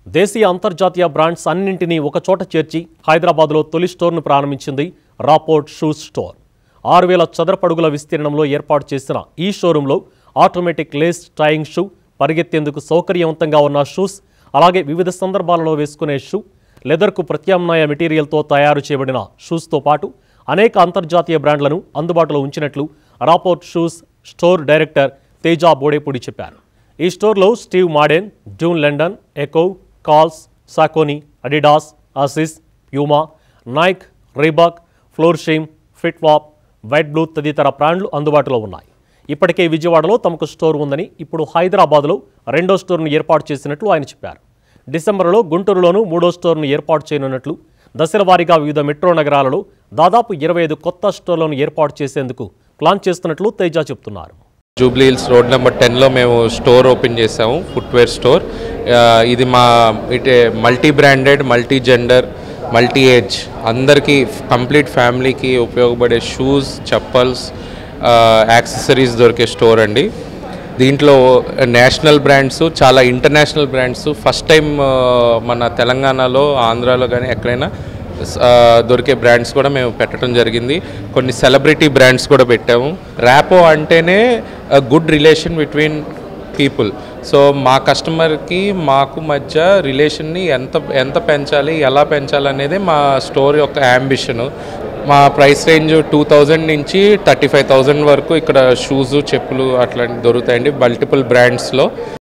దేశీయ అంతర్జాతీయ బ్రాండ్స్ అన్నింటినీ ఒకచోట చేర్చి హైదరాబాద్లో తొలి స్టోర్ను ప్రారంభించింది రాపోర్ట్ షూస్ స్టోర్ ఆరు వేల చదరపడుగుల విస్తీర్ణంలో ఏర్పాటు చేసిన ఈ షోరూంలో ఆటోమేటిక్ లేస్ టైయింగ్ షూ పరిగెత్తేందుకు సౌకర్యవంతంగా ఉన్న షూస్ అలాగే వివిధ సందర్భాలలో వేసుకునే షూ లెదర్కు ప్రత్యామ్నాయ మెటీరియల్తో తయారు చేయబడిన షూస్తో పాటు అనేక అంతర్జాతీయ బ్రాండ్లను అందుబాటులో ఉంచినట్లు Rapport shoes store director Teja Bodepudi చెప్పారు ఈ స్టోర్లో Steve Madden June London Ecco Clarks Saucony Adidas ఆసిస్ Puma Nike Reebok Florsheim FitFlop white blue తదితర బ్రాండ్లు అందుబాటులో ఉన్నాయి ఇప్పటికే విజయవాడలో తమకు స్టోర్ ఉందని ఇప్పుడు హైదరాబాద్లో రెండో స్టోర్ను ఏర్పాటు చేసినట్లు ఆయన చెప్పారు డిసెంబర్లో గుంటూరులోనూ మూడో స్టోర్ను ఏర్పాటు చేయనున్నట్లు దశల వారీగా వివిధ మెట్రో నగరాలలో దాదాపు ఇరవై ఐదు కొత్త స్టోర్లను ఏర్పాటు చేసేందుకు ప్లాన్ చేస్తున్నట్లు తేజ చెప్తున్నారు జూబ్లీ హిల్స్ రోడ్ నెంబర్ టెన్లో మేము స్టోర్ ఓపెన్ చేసాము ఫుట్వేర్ స్టోర్ ఆ, ఇది మా ఇటే multi branded multi gender multi age అందరికీ కంప్లీట్ ఫ్యామిలీకి ఉపయోగపడే షూస్ చెప్పల్స్ యాక్సెసరీస్ దొరికే స్టోర్ అండి దీంట్లో నేషనల్ బ్రాండ్స్ చాలా ఇంటర్నేషనల్ బ్రాండ్స్ ఫస్ట్ టైం మన తెలంగాణలో ఆంధ్రాలో కానీ ఎక్కడైనా ఆ, దొరికే బ్రాండ్స్ కూడా మేము పెట్టడం జరిగింది కొన్ని సెలబ్రిటీ బ్రాండ్స్ కూడా పెట్టాము ర్యాపో అంటేనే good relation between people so మా కస్టమర్కి మాకు మధ్య రిలేషన్ని ఎంత ఎంత పెంచాలి ఎలా పెంచాలి అనేది మా స్టోర్ యొక్క యాంబిషను మా ప్రైస్ రేంజ్ టూ థౌజండ్ నుంచి థర్టీ ఫైవ్ థౌజండ్ వరకు ఇక్కడ షూస్ చెప్పులు అట్లాంటివి దొరుకుతాయండి మల్టిపుల్ బ్రాండ్స్లో